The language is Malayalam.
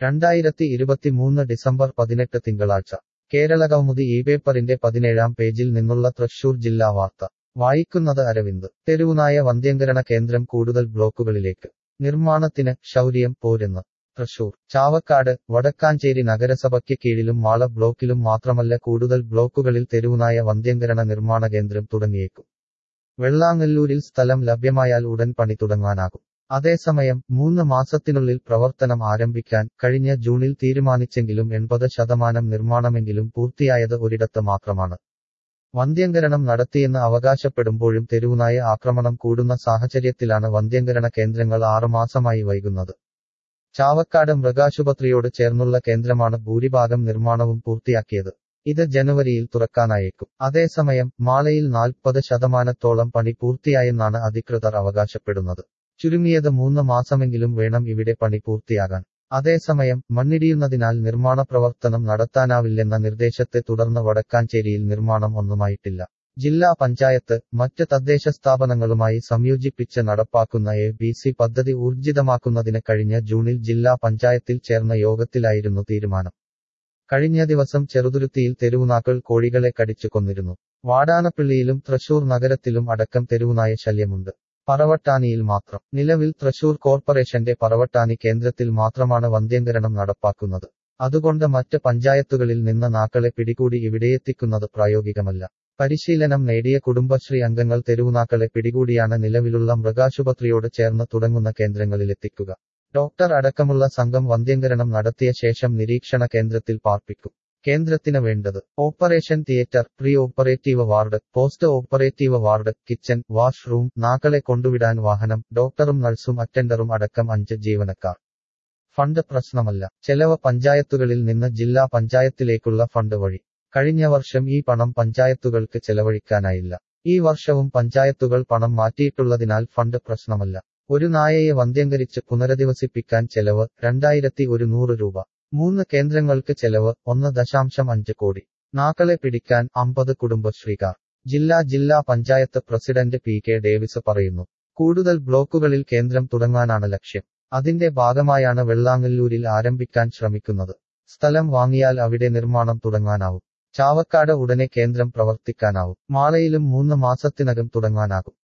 രണ്ടായിരത്തി ഇരുപത്തിമൂന്ന് ഡിസംബർ പതിനെട്ട് തിങ്കളാഴ്ച കേരളകൗമുദി ഈ പേപ്പറിന്റെ പതിനേഴാം പേജിൽ നിന്നുള്ള തൃശൂർ ജില്ലാ വാർത്ത വായിക്കുന്നത് അരവിന്ദ് തെരുവുനായ വന്ധ്യംകരണ കേന്ദ്രം കൂടുതൽ ബ്ലോക്കുകളിലേക്ക് നിർമ്മാണത്തിന് ശൗര്യം പോരെന്ന് തൃശൂർ ചാവക്കാട് വടക്കാഞ്ചേരി നഗരസഭയ്ക്ക് കീഴിലും മാള ബ്ലോക്കിലും മാത്രമല്ല കൂടുതൽ ബ്ലോക്കുകളിൽ തെരുവുനായ വന്ധ്യംകരണ നിർമ്മാണ കേന്ദ്രം തുടങ്ങിയേക്കും വെള്ളാങ്ങല്ലൂരിൽ സ്ഥലം ലഭ്യമായാൽ ഉടൻ പണി തുടങ്ങാനാകും അതേസമയം മൂന്ന് മാസത്തിനുള്ളിൽ പ്രവർത്തനം ആരംഭിക്കാൻ കഴിഞ്ഞ ജൂണിൽ തീരുമാനിച്ചെങ്കിലും എൺപത് ശതമാനം നിർമ്മാണമെങ്കിലും പൂർത്തിയായത് ഒരിടത്ത് മാത്രമാണ് വന്ധ്യംകരണം നടത്തിയെന്ന് അവകാശപ്പെടുമ്പോഴും തെരുവുനായ ആക്രമണം കൂടുന്ന സാഹചര്യത്തിലാണ് വന്ധ്യംകരണ കേന്ദ്രങ്ങൾ ആറുമാസമായി വൈകുന്നത് ചാവക്കാട് മൃഗാശുപത്രിയോട് ചേർന്നുള്ള കേന്ദ്രമാണ് ഭൂരിഭാഗം നിർമ്മാണവും പൂർത്തിയാക്കിയത് ഇത് ജനുവരിയിൽ തുറക്കാനായേക്കും അതേസമയം മാളയിൽ നാൽപ്പത് ശതമാനത്തോളം പണി പൂർത്തിയായെന്നാണ് അധികൃതർ അവകാശപ്പെടുന്നത് ചുരുങ്ങിയത് മൂന്ന് മാസമെങ്കിലും വേണം ഇവിടെ പണി പൂർത്തിയാകാൻ അതേസമയം മണ്ണിടിയുന്നതിനാൽ നിർമ്മാണ പ്രവർത്തനം നടത്താനാവില്ലെന്ന നിർദ്ദേശത്തെ തുടർന്ന് വടക്കാഞ്ചേരിയിൽ നിർമ്മാണം ഒന്നുമായിട്ടില്ല ജില്ലാ പഞ്ചായത്ത് മറ്റ് തദ്ദേശ സ്ഥാപനങ്ങളുമായി സംയോജിപ്പിച്ച് നടപ്പാക്കുന്ന എ ബി സി പദ്ധതി ഊർജിതമാക്കുന്നതിന് കഴിഞ്ഞ ജൂണിൽ ജില്ലാ പഞ്ചായത്തിൽ ചേർന്ന യോഗത്തിലായിരുന്നു തീരുമാനം കഴിഞ്ഞ ദിവസം ചെറുതുരുത്തിയിൽ തെരുവുനാക്കൾ കോഴികളെ കടിച്ചു കൊന്നിരുന്നു വാടാനപ്പള്ളിയിലും തൃശൂർ നഗരത്തിലും അടക്കം തെരുവുനായ ശല്യമുണ്ട് പറവട്ടാനിയിൽ മാത്രം നിലവിൽ തൃശൂർ കോർപ്പറേഷന്റെ പറവട്ടാനി കേന്ദ്രത്തിൽ മാത്രമാണ് വന്ധ്യംകരണം നടപ്പാക്കുന്നത് അതുകൊണ്ട് മറ്റ് പഞ്ചായത്തുകളിൽ നിന്ന് നാക്കളെ പിടികൂടി ഇവിടെയെത്തിക്കുന്നത് പ്രായോഗികമല്ല പരിശീലനം നേടിയ കുടുംബശ്രീ അംഗങ്ങൾ തെരുവുനാക്കളെ പിടികൂടിയാണ് നിലവിലുള്ള മൃഗാശുപത്രിയോട് ചേർന്ന് തുടങ്ങുന്ന കേന്ദ്രങ്ങളിലെത്തിക്കുക ഡോക്ടർ അടക്കമുള്ള സംഘം വന്ധ്യംകരണം നടത്തിയ ശേഷം നിരീക്ഷണ കേന്ദ്രത്തിൽ പാർപ്പിക്കും കേന്ദ്രത്തിന് വേണ്ടത് operation theatre pre operative ward post operative ward kitchen washroom നാക്കളെ കൊണ്ടുവിടാൻ വാഹനം ഡോക്ടറും നഴ്സും അറ്റൻഡറും അടക്കം അഞ്ച് ജീവനക്കാർ ഫണ്ട് പ്രശ്നമല്ല ചെലവ് പഞ്ചായത്തുകളിൽ നിന്ന് ജില്ലാ പഞ്ചായത്തിലേക്കുള്ള ഫണ്ട് വഴി കഴിഞ്ഞ വർഷം ഈ പണം പഞ്ചായത്തുകൾക്ക് ചെലവഴിക്കാനായില്ല ഈ വർഷവും പഞ്ചായത്തുകൾ പണം മാറ്റിയിട്ടുള്ളതിനാൽ ഫണ്ട് പ്രശ്നമല്ല ഒരു നായയെ വന്ധ്യംകരിച്ച് പുനരധിവസിപ്പിക്കാൻ ചെലവ് രണ്ടായിരത്തി ഒരുന്നൂറ് രൂപ മൂന്ന് കേന്ദ്രങ്ങൾക്ക് ചെലവ് ഒന്ന് ദശാംശം അഞ്ച് കോടി നാക്കളെ പിടിക്കാൻ അമ്പത് കുടുംബശ്രീകാർ ജില്ലാ ജില്ലാ panchayat president P K Davis പറയുന്നു കൂടുതൽ ബ്ലോക്കുകളിൽ കേന്ദ്രം തുടങ്ങാനാണ് ലക്ഷ്യം അതിന്റെ ഭാഗമായാണ് വെള്ളാങ്ങല്ലൂരിൽ ആരംഭിക്കാൻ ശ്രമിക്കുന്നത് സ്ഥലം വാങ്ങിയാൽ അവിടെ നിർമ്മാണം തുടങ്ങാനാവും ചാവക്കാട് ഉടനെ കേന്ദ്രം പ്രവർത്തിക്കാനാവും മാളയിലും മൂന്ന് മാസത്തിനകം തുടങ്ങാനാകും